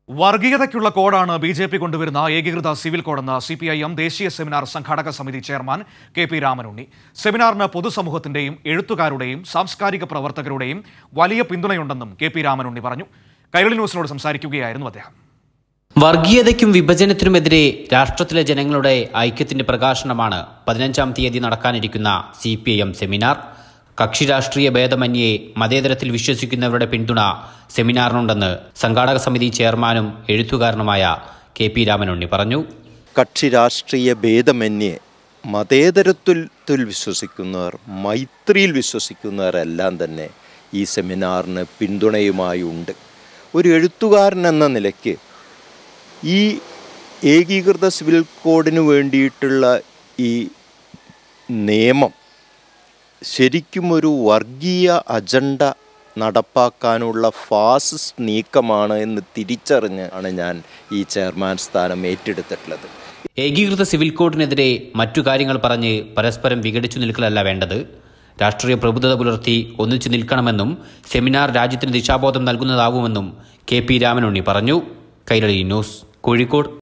വർഗീയതയ്ക്കുള്ള കോഡാണ് B J P കൊണ്ടുവരുന്ന ഏകീകൃത സിവിൽ കോഡെന്ന് സി പി ഐ എം ദേശീയ സെമിനാർ സംഘാടക സമിതി ചെയർമാൻ കെ പി രാമനുണ്ണി സെമിനാറിന് പൊതുസമൂഹത്തിന്റെയും എഴുത്തുകാരുടെയും സാംസ്കാരിക പ്രവർത്തകരുടെയും വലിയ പിന്തുണയുണ്ടെന്നും കെ പി രാമനുണ്ണി പറഞ്ഞു കൈരളി ന്യൂസിനോട് സംസാരിക്കുകയായിരുന്നു അദ്ദേഹം വർഗീയതയ്ക്കും വിഭജനത്തിനുമെതിരെ രാഷ്ട്രത്തിലെ ജനങ്ങളുടെ ഐക്യത്തിന്റെ പ്രകാശനമാണ് പതിനഞ്ചാം തീയതി നടക്കാനിരിക്കുന്ന C P I M seminar കക്ഷി രാഷ്ട്രീയ ഭേദമന്യേ മതേതരത്തിൽ വിശ്വസിക്കുന്നവരുടെ പിന്തുണ സെമിനാറിനുണ്ടെന്ന് സംഘാടക സമിതി ചെയർമാനും എഴുത്തുകാരനുമായ കെ പി രാമനുണ്ണി പറഞ്ഞു കക്ഷി രാഷ്ട്രീയ ഭേദമന്യേ മതേതരത്വത്തിൽ വിശ്വസിക്കുന്നവർ മൈത്രിയിൽ വിശ്വസിക്കുന്നവരെല്ലാം തന്നെ ഈ സെമിനാറിന് പിന്തുണയുമായി ഉണ്ട് ഒരു എഴുത്തുകാരൻ എന്ന നിലയ്ക്ക് ഈ ഏകീകൃത സിവിൽ കോഡിന് വേണ്ടിയിട്ടുള്ള ഈ നിയമം ശരിക്കും ഒരു വർഗീയ അജണ്ട നടപ്പാക്കാനുള്ള ഫാസിസ്റ്റ് നീക്കമാണ് എന്ന് തിരിച്ചറിഞ്ഞ് ആണ് ഞാൻ ഈ ചെയർമാൻ സ്ഥാനം ഏറ്റെടുത്തിട്ടുള്ളത് ഏകീകൃത സിവിൽ കോഡിനെതിരെ മറ്റു കാര്യങ്ങൾ പറഞ്ഞ് പരസ്പരം വിഘടിച്ചു നിൽക്കലല്ല വേണ്ടത് രാഷ്ട്രീയ പ്രബുദ്ധത പുലർത്തി ഒന്നിച്ചു നിൽക്കണമെന്നും സെമിനാർ രാജ്യത്തിന് ദിശാബോധം നൽകുന്നതാവുമെന്നും കെ പി രാമനുണ്ണി പറഞ്ഞു കൈരളി ന്യൂസ് കോഴിക്കോട്